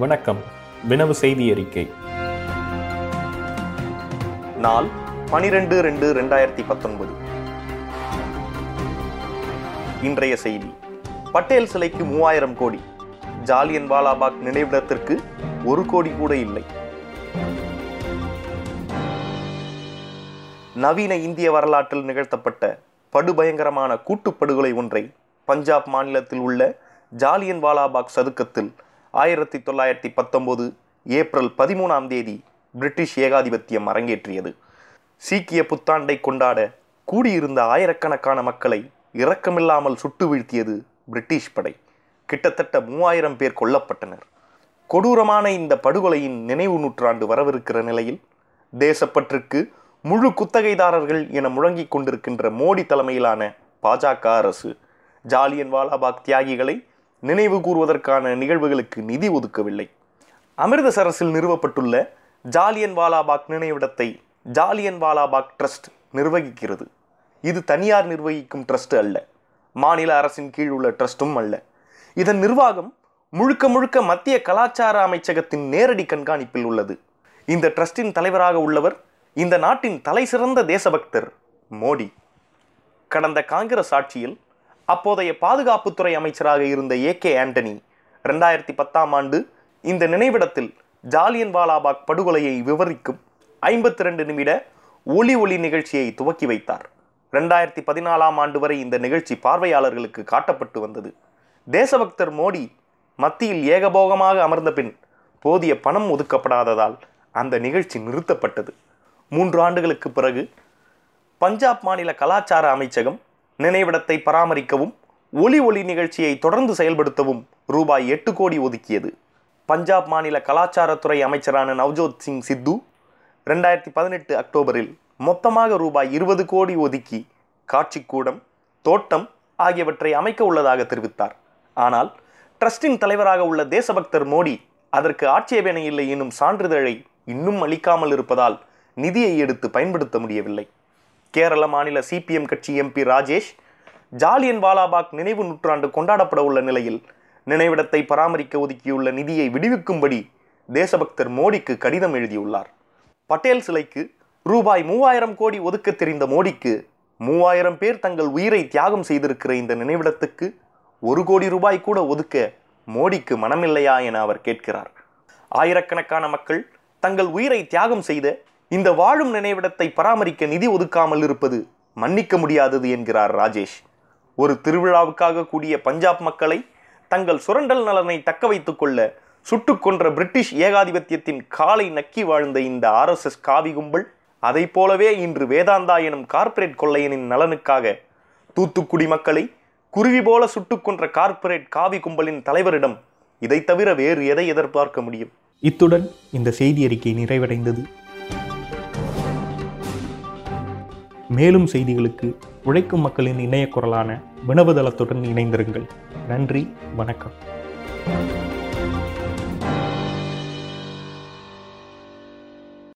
வணக்கம் வினவு செய்தி அறிக்கை நாள் பனிரெண்டு ரெண்டு ரெண்டாயிரத்தி பத்தொன்பது இன்றைய செய்தி பட்டேல் சிலைக்கு மூவாயிரம் கோடி ஜாலியன் வாலாபாக் நினைவிடத்திற்கு ஒரு கோடி கூட இல்லை நவீன இந்திய வரலாற்றில் நிகழ்த்தப்பட்ட படுபயங்கரமான கூட்டுப்படுகொலை ஒன்றை பஞ்சாப் மாநிலத்தில் உள்ள ஜாலியன் வாலாபாக் சதுக்கத்தில் ஆயிரத்தி தொள்ளாயிரத்தி பத்தொன்பது ஏப்ரல் பதிமூணாம் தேதி பிரிட்டிஷ் ஏகாதிபத்தியம் அரங்கேற்றியது சீக்கிய புத்தாண்டை கொண்டாட கூடியிருந்த ஆயிரக்கணக்கான மக்களை இரக்கமில்லாமல் சுட்டு வீழ்த்தியது பிரிட்டிஷ் படை கிட்டத்தட்ட மூவாயிரம் பேர் கொல்லப்பட்டனர் கொடூரமான இந்த படுகொலையின் நினைவு நூற்றாண்டு வரவிருக்கிற நிலையில் தேசப்பற்றுக்கு முழு குத்தகைதாரர்கள் என முழங்கிக் கொண்டிருக்கின்ற மோடி தலைமையிலான பாஜக அரசு ஜாலியன் வாலாபாக் தியாகிகளை நினைவு கூறுவதற்கான நிகழ்வுகளுக்கு நிதி ஒதுக்கவில்லை அமிர்தசரஸில் நிறுவப்பட்டுள்ள ஜாலியன் வாலாபாக் நினைவிடத்தை ஜாலியன் வாலாபாக் ட்ரஸ்ட் நிர்வகிக்கிறது இது தனியார் நிர்வகிக்கும் ட்ரஸ்ட் அல்ல மாநில அரசின் கீழ் உள்ள ட்ரஸ்டும் அல்ல இதன் நிர்வாகம் முழுக்க முழுக்க மத்திய கலாச்சார அமைச்சகத்தின் நேரடி கண்காணிப்பில் உள்ளது இந்த ட்ரஸ்டின் தலைவராக உள்ளவர் இந்த நாட்டின் தலைசிறந்த தேசபக்தர் மோடி கடந்த காங்கிரஸ் ஆட்சியில் அப்போதைய பாதுகாப்புத்துறை அமைச்சராக இருந்த ஏ கே ஆண்டனி ரெண்டாயிரத்தி பத்தாம் ஆண்டு இந்த நினைவிடத்தில் ஜாலியன் வாலாபாக் படுகொலையை விவரிக்கும் ஐம்பத்தி ரெண்டு நிமிட ஒளி ஒளி நிகழ்ச்சியை துவக்கி வைத்தார் ரெண்டாயிரத்தி பதினாலாம் ஆண்டு வரை இந்த நிகழ்ச்சி பார்வையாளர்களுக்கு காட்டப்பட்டு வந்தது தேசபக்தர் மோடி மத்தியில் ஏகபோகமாக அமர்ந்த பின் போதிய பணம் ஒதுக்கப்படாததால் அந்த நிகழ்ச்சி நிறுத்தப்பட்டது மூன்று ஆண்டுகளுக்கு பிறகு பஞ்சாப் மாநில கலாச்சார அமைச்சகம் நினைவிடத்தை பராமரிக்கவும் ஒலி ஒளி நிகழ்ச்சியை தொடர்ந்து செயல்படுத்தவும் ரூபாய் எட்டு கோடி ஒதுக்கியது பஞ்சாப் மாநில கலாச்சாரத்துறை அமைச்சரான நவ்ஜோத் சிங் சித்து ரெண்டாயிரத்தி பதினெட்டு அக்டோபரில் மொத்தமாக ரூபாய் இருபது கோடி ஒதுக்கி காட்சிக்கூடம் தோட்டம் ஆகியவற்றை அமைக்க உள்ளதாக தெரிவித்தார் ஆனால் ட்ரஸ்டின் தலைவராக உள்ள தேசபக்தர் மோடி அதற்கு ஆட்சேபனை இல்லை எனும் சான்றிதழை இன்னும் அளிக்காமல் இருப்பதால் நிதியை எடுத்து பயன்படுத்த முடியவில்லை கேரள மாநில சிபிஎம் கட்சி எம்பி ராஜேஷ் ஜாலியன் வாலாபாக் நினைவு நூற்றாண்டு கொண்டாடப்பட உள்ள நிலையில் நினைவிடத்தை பராமரிக்க ஒதுக்கியுள்ள நிதியை விடுவிக்கும்படி தேசபக்தர் மோடிக்கு கடிதம் எழுதியுள்ளார் பட்டேல் சிலைக்கு ரூபாய் மூவாயிரம் கோடி ஒதுக்க தெரிந்த மோடிக்கு மூவாயிரம் பேர் தங்கள் உயிரை தியாகம் செய்திருக்கிற இந்த நினைவிடத்துக்கு ஒரு கோடி ரூபாய் கூட ஒதுக்க மோடிக்கு மனமில்லையா என அவர் கேட்கிறார் ஆயிரக்கணக்கான மக்கள் தங்கள் உயிரை தியாகம் செய்த இந்த வாழும் நினைவிடத்தை பராமரிக்க நிதி ஒதுக்காமல் இருப்பது மன்னிக்க முடியாதது என்கிறார் ராஜேஷ் ஒரு திருவிழாவுக்காக கூடிய பஞ்சாப் மக்களை தங்கள் சுரண்டல் நலனை தக்க வைத்துக் கொள்ள சுட்டுக் கொன்ற பிரிட்டிஷ் ஏகாதிபத்தியத்தின் காலை நக்கி வாழ்ந்த இந்த ஆர்எஸ்எஸ் காவி கும்பல் அதைப் போலவே இன்று வேதாந்தா எனும் கார்ப்பரேட் கொள்ளையனின் நலனுக்காக தூத்துக்குடி மக்களை குருவி போல சுட்டுக் கொன்ற கார்ப்பரேட் காவி கும்பலின் தலைவரிடம் இதை தவிர வேறு எதை எதிர்பார்க்க முடியும் இத்துடன் இந்த செய்தி அறிக்கை நிறைவடைந்தது மேலும் செய்திகளுக்கு உழைக்கும் மக்களின் இணைய குரலான வினவுதளத்துடன் இணைந்திருங்கள் நன்றி வணக்கம்